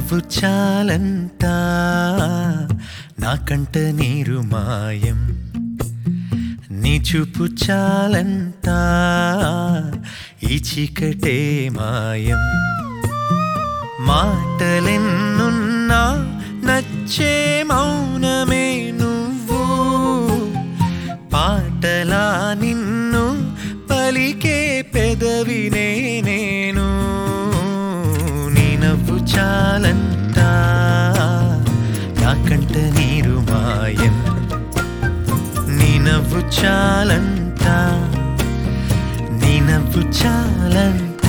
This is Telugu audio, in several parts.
నవ్వు చాలంట నాకంట నీరు మాయం నీ చూపు చాలంట ఈ చీకటే మాయం మాటలెన్నున్నా నచ్చే మౌనమే నువ్వు పాటలా నిన్ను పలికే పెదవినే నేను నీ నవ్వు చాలంట నాకంట నీరు మాయం నీ నవ్వు చాలంట నీ నవ్వు చాలంట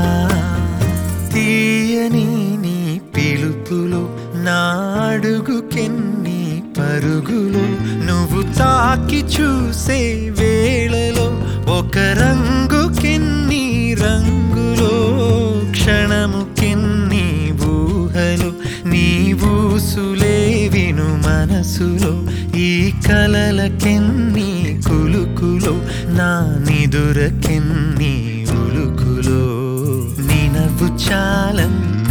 తీయని నీ పిలుపులు నాడుగుకెన్ని పరుగులు నువ్వు తాకి చూసే వేళలో ఒక రంగుకెన్ని రంగులో క్షణముకెన్ని ఊహలు నీ ఊసులే విను మనసులో ఈ కలలకెన్ని కులుకులో నా నిదురకెన్ని ఉలుకులో నీ నవ్వు చాలంట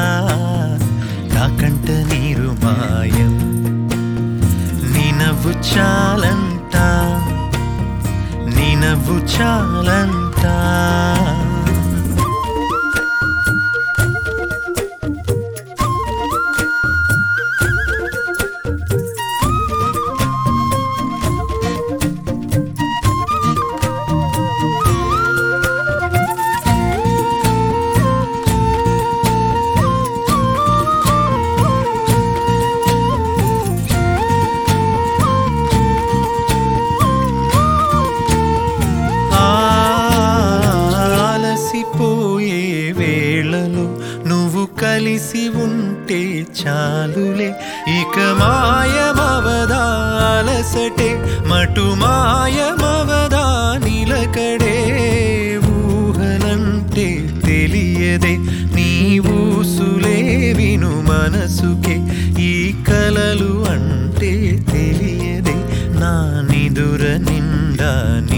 నాకంట నీరు మాయం నీ నవ్వు చాలంట నీ నవ్వు చాలంట ఆలసిపోయే వేళలో నువ్వు కలిసి ఉంటే చాలులే ఇక మాయమవదా అలసటే మటు మాయమవదా నిలకడే ఊహలంటే తెలియదే నీ ఊసులే విను మనసుకే ఈ కలలు అంటే తెలియదే నా నిదుర నిండా నీ